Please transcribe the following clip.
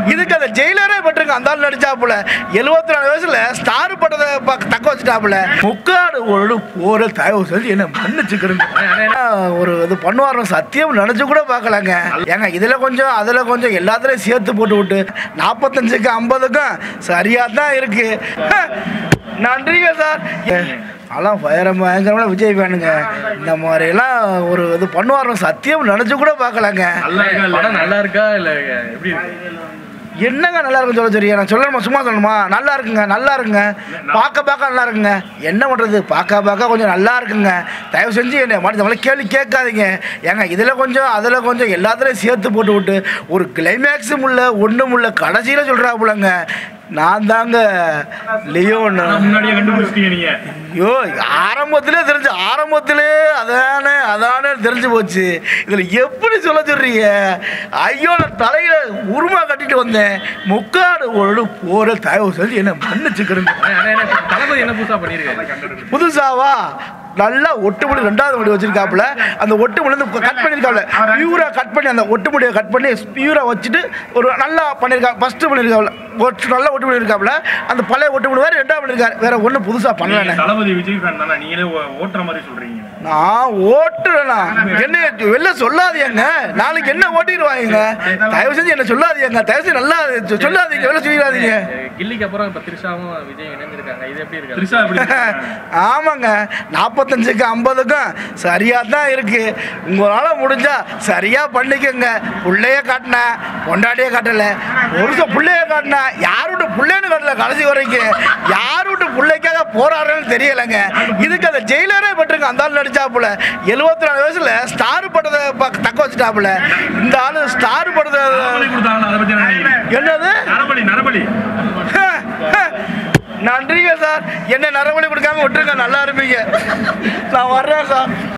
இதுக்கு அந்த ஜெயிலரே பட்டிருங்க அந்த ஆள் நடிச்சாப்புல எழுபத்தி நாலு வயசுல ஸ்டார் பட்டதை பக்க- தக்க வச்சுட்டாப்புல முக்காடு ஒரு போற தயவு செஞ்சு என்ன மன்னிச்சுக்கிறேங்க ஏன்னா, ஒரு இது பண்ணுவாரோ சத்தியம் நினைச்சு கூட பார்க்கலாங்க ஏங்க இதுல கொஞ்சம் அதுல கொஞ்சம் எல்லாத்துலயும் சேர்த்து போட்டு விட்டு நாற்பத்தஞ்சுக்கு ஐம்பதுக்கும் சரியா தான் இருக்கு நன்றிங்க சார் அதெல்லாம் பயங்கரமா பயங்கரமான விஜய் ஃபேனுங்க இந்த மாதிரிலாம் ஒரு இது பண்ணுவாரோ சத்தியம் நினைச்சு கூட பார்க்கலாங்க நல்லா இருக்கா படம் நல்லா இருக்கா இல்ல எப்படி இருக்கு என்னங்க நல்லா இருக்குன்னு சொல்ல சரியா நான் சொல்லணுமா சும்மா சொல்லணுமா நல்லா இருக்குங்க நல்லா இருக்குங்க பார்க்க பார்க்க நல்லா இருக்குங்க என்ன பண்ணுறது பார்க்க பார்க்க கொஞ்சம் நல்லா இருக்குங்க தயவு செஞ்சு என்னை மாதிரி நம்மள கேள்வி கேட்காதீங்க ஏங்க இதில் கொஞ்சம் அதில் கொஞ்சம் எல்லாத்துலேயும் சேர்த்து போட்டு விட்டு ஒரு கிளைமேக்ஸும் இல்லை ஒன்றும் இல்லை கடைசியில் சொல்கிறாப்புலங்க நான் தாங்க லியோன்னு ஆனா முன்னாடியே கண்டுபிடிச்சிட்டீங்க நீங்க ஐயோ ஆரம்பத்திலே தெரிஞ்சு ஆரம்பத்திலே அதானே அதானே தெரிஞ்சு போச்சு இதில் எப்படி சொல்ல சொல்றீங்க ஐயோ நான் தலையில உருமா கட்டிட்டு வந்தேன் முக்காடு ஒரு போற தயவு செஞ்சு என்ன மன்னிச்சுக்கிறேங்க ஆனா, ஆனா, ஆனா, தளபதி என்ன புதுசா பண்ணிருக்காரு புதுசாவா நல்லா ஒட்டுமுடி ரெண்டாவது முடி வச்சிருக்காப்புல அந்த ஒட்டுமுடி வந்து கட் பண்ணியிருக்காப்புல பியூரா கட் பண்ணி அந்த ஒட்டுமுடியை கட் பண்ணி பியூரா வச்சுட்டு ஒரு நல்லா பண்ணியிருக்கா ஃபர்ஸ்ட் பண்ணியிருக்காப்புல ஒட்டு நல்லா ஒட்டுமுடி இருக்காப்புல அந்த பழைய ஒட்டுமுடி வேற ரெண்டாவது பண்ணியிருக்காரு வேற ஒன்றும் புதுசாக பண்ணலண்ணே தளபதி விஜய் ஃபேன் தானே நீங்களே ஓ- ஓட்டுற மாதிரி சொல்றீங்க நான் ஓட்டுறேனா என்ன வெளில சொல்லாதீங்க நாளைக்கு என்ன ஓட்டிடுவாங்க தயவு செஞ்சு என்ன சொல்லாதீங்க தயவு செஞ்சு நல்லா சொ- சொல்லாதீங்க வெளில சொல்லிடாதீங்க கில்லிக்கு அப்புறம் இப்ப த்ரிஷாவும் விஜய் இணைஞ்சிருக்காங்க இது எப்படி இருக்கு த்ரிஷா எப்படி இருக்காங்க? ஆமாங்க நாற்பத்தஞ்சுக்கு ஐம்பதுக்கும் சரியாக தான் இருக்கு உங்களால் முடிஞ்சா சரியாக பண்ணிக்கோங்க பிள்ளைய காட்டினேன் பொண்டாட்டியே காட்டல ஒரு வருஷம் பிள்ளைய காட்டினேன் யாரோட பிள்ளைன்னு காட்டல கடைசி வரைக்கும் யாரோட பிள்ளைக்காக போராடுறேன்னு தெரியலைங்க இதுக்கு அந்த ஜெயிலரே பட்டிருங்க அந்த ஆள் நடிச்சாப்புல எழுபத்தி நாலு வயசுல ஸ்டார் பட்டதை பக்க- தக்க வச்சுட்டாப்புல இந்த ஆளு ஸ்டார் பட்டதை நரபலி கொடுத்தாங்களா அதை பத்தி என்ன நினைக்கிறீங்க? என்னது நரபலி நரபலி நன்றிங்க சார் என்ன நரவழி கொடுக்காம விட்டுருங்க நல்லா இருப்பீங்க நான் வர்றேன் சார்